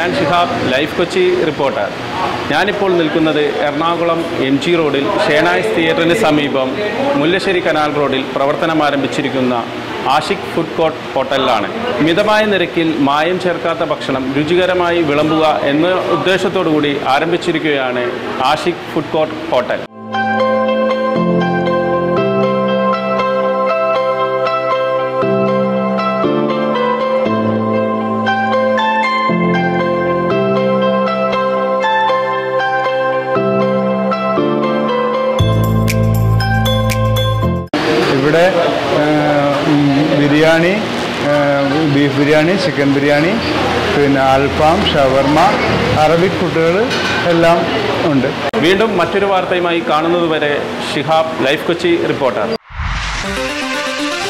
ഞാൻ Shihab life Kochi reporter ഞാനിപ്പോൾ നിൽക്കുന്നത് എറണാകുളം എം ജി റോഡിൽ ഷേനായ്സ് തിയേറ്ററിന് സമീപം മുല്ലശ്ശേരി കനാൽ റോഡിൽ പ്രവർത്തനം ആരംഭിച്ചിരിക്കുന്ന ആഷിഖ് ഫുഡ് കോർട്ട് ഹോട്ടലിലാണ് മിതമായ നിരക്കിൽ മായം ചേർക്കാത്ത ഭക്ഷണം രുചികരമായി വിളമ്പുക എന്ന ഉദ്ദേശത്തോടു കൂടി ആരംഭിച്ചിരിക്കുകയാണ് ആഷിഖ് ഫുഡ് കോർട്ട് ഹോട്ടൽ ഇവിടെ ആ, ഉം, ബിരിയാണി ആ, ബീഫ് ബിരിയാണി ചിക്കൻ ബിരിയാണി പിന്നെ അൽഫാം ഷവർമ അറബിക് ഫുഡുകൾ എല്ലാം ഉണ്ട് വീണ്ടും മറ്റൊരു വാർത്തയുമായി കാണുന്നതുവരെ ഷിഹാബ് ലൈഫ് കൊച്ചി റിപ്പോർട്ടർ